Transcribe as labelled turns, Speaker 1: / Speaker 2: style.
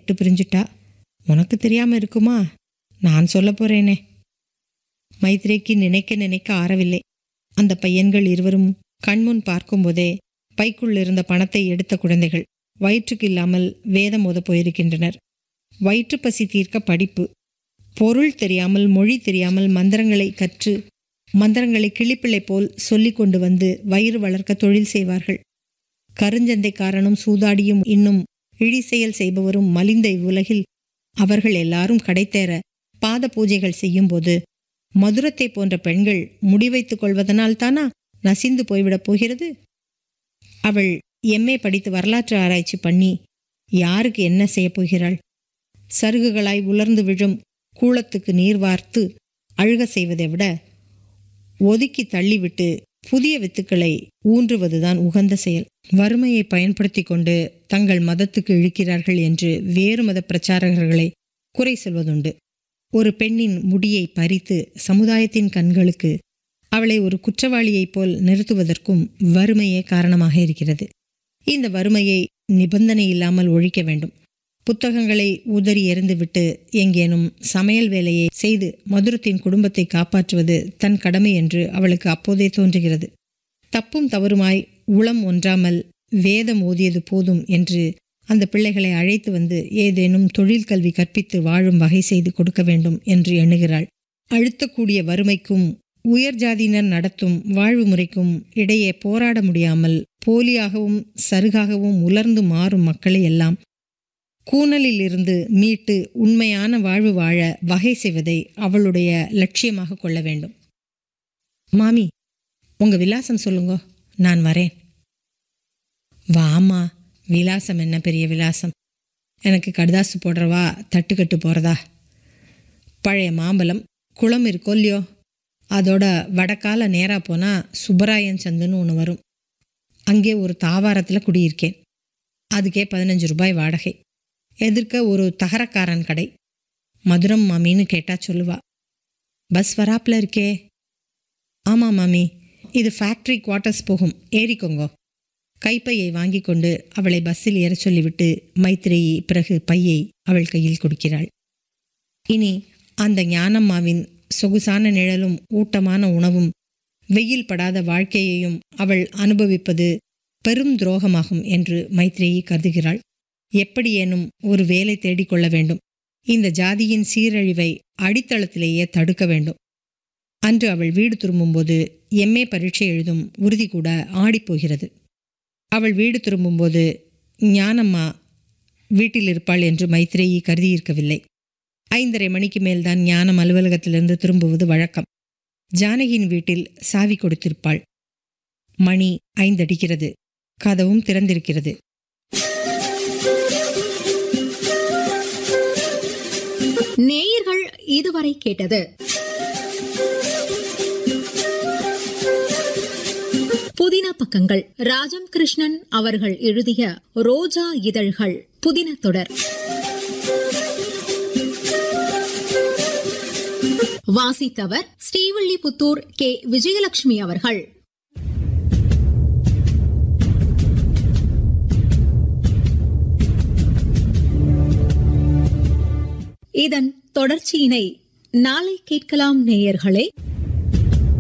Speaker 1: விட்டு பிரிஞ்சுட்டா உனக்கு தெரியாம இருக்குமா நான் சொல்ல போறேனே மைத்ரேக்கு நினைக்க நினைக்க ஆறவில்லை அந்த பையன்கள் இருவரும் கண்முன் பார்க்கும்போதே பைக்குள் இருந்த பணத்தை எடுத்த குழந்தைகள் வயிற்றுக்கு இல்லாமல் வேதம் ஓத போயிருக்கின்றனர் வயிற்று பசி தீர்க்க படிப்பு பொருள் தெரியாமல் மொழி தெரியாமல் மந்திரங்களை கற்று மந்திரங்களை கிளிப்பிள்ளை போல் சொல்லிக் கொண்டு வந்து வயிறு வளர்க்க தொழில் செய்வார்கள் கருஞ்சந்தைக்காரனும் சூதாடியும் இன்னும் இழி செயல் செய்பவரும் மலிந்த இவ்வுலகில் அவர்கள் எல்லாரும் கடைத்தேற பாத பூஜைகள் செய்யும்போது மதுரத்தை போன்ற பெண்கள் முடிவைத்துக் கொள்வதனால் தானா நசிந்து போய்விடப் போகிறது அவள் எம்ஏ படித்து வரலாற்று ஆராய்ச்சி பண்ணி யாருக்கு என்ன செய்யப் போகிறாள் சருகுகளாய் உலர்ந்து விழும் கூளத்துக்கு நீர் வார்த்து அழுக செய்வதை விட ஒதுக்கி தள்ளிவிட்டு புதிய வித்துக்களை ஊன்றுவதுதான் உகந்த செயல் வறுமையை பயன்படுத்தி கொண்டு தங்கள் மதத்துக்கு இழுக்கிறார்கள் என்று வேறு மத பிரச்சாரகர்களை குறை சொல்வதுண்டு ஒரு பெண்ணின் முடியை பறித்து சமுதாயத்தின் கண்களுக்கு அவளை ஒரு குற்றவாளியைப் போல் நிறுத்துவதற்கும் வறுமையே காரணமாக இருக்கிறது இந்த வறுமையை நிபந்தனை இல்லாமல் ஒழிக்க வேண்டும் புத்தகங்களை உதறி எறிந்துவிட்டு எங்கேனும் சமையல் வேலையை செய்து மதுரத்தின் குடும்பத்தை காப்பாற்றுவது தன் கடமை என்று அவளுக்கு அப்போதே தோன்றுகிறது தப்பும் தவறுமாய் உளம் ஒன்றாமல் வேதம் ஓதியது போதும் என்று அந்த பிள்ளைகளை அழைத்து வந்து ஏதேனும் தொழில் கல்வி கற்பித்து வாழும் வகை செய்து கொடுக்க வேண்டும் என்று எண்ணுகிறாள் அழுத்தக்கூடிய வறுமைக்கும் உயர் ஜாதியினர் நடத்தும் வாழ்வு முறைக்கும் இடையே போராட முடியாமல் போலியாகவும் சருகாகவும் உலர்ந்து மாறும் மக்களை எல்லாம் கூனலில் இருந்து மீட்டு உண்மையான வாழ்வு வாழ வகை செய்வதை அவளுடைய லட்சியமாக கொள்ள வேண்டும் மாமி உங்க விலாசம் சொல்லுங்க நான் வரேன் வாமா விலாசம் என்ன பெரிய விலாசம் எனக்கு கடுதாசு போடுறவா தட்டுக்கட்டு போறதா பழைய மாம்பழம் குளம் இருக்கோ இல்லையோ அதோட வடக்கால நேராக போனால் சுப்பராயன் சந்துன்னு ஒன்று வரும் அங்கே ஒரு தாவாரத்தில் குடியிருக்கேன் அதுக்கே பதினஞ்சு ரூபாய் வாடகை எதிர்க்க ஒரு தகரக்காரன் கடை மதுரம் மாமின்னு கேட்டா சொல்லுவா பஸ் வராப்புல இருக்கே ஆமாம் மாமி இது ஃபேக்ட்ரி குவார்ட்டர்ஸ் போகும் ஏறிக்கோங்கோ கைப்பையை வாங்கி கொண்டு அவளை பஸ்ஸில் ஏற சொல்லிவிட்டு மைத்ரேயி பிறகு பையை அவள் கையில் கொடுக்கிறாள் இனி அந்த ஞானம்மாவின் சொகுசான நிழலும் ஊட்டமான உணவும் வெயில் படாத வாழ்க்கையையும் அவள் அனுபவிப்பது பெரும் துரோகமாகும் என்று மைத்ரேயி கருதுகிறாள் எப்படியேனும் ஒரு வேலை தேடிக்கொள்ள வேண்டும் இந்த ஜாதியின் சீரழிவை அடித்தளத்திலேயே தடுக்க வேண்டும் அன்று அவள் வீடு திரும்பும்போது எம்ஏ பரீட்சை எழுதும் உறுதி கூட ஆடிப்போகிறது அவள் வீடு திரும்பும்போது ஞானம்மா வீட்டில் இருப்பாள் என்று மைத்ரேயி கருதியிருக்கவில்லை ஐந்தரை மணிக்கு மேல்தான் ஞானம் அலுவலகத்திலிருந்து திரும்புவது வழக்கம் ஜானகியின் வீட்டில் சாவி கொடுத்திருப்பாள் மணி ஐந்தடிக்கிறது கதவும் திறந்திருக்கிறது
Speaker 2: நேயர்கள் இதுவரை கேட்டது புதின பக்கங்கள் ராஜம் கிருஷ்ணன் அவர்கள் எழுதிய ரோஜா இதழ்கள் புதின தொடர் வாசித்தவர் ஸ்ரீவில்லிபுத்தூர் கே விஜயலட்சுமி அவர்கள் இதன் தொடர்ச்சியினை நாளை கேட்கலாம் நேயர்களே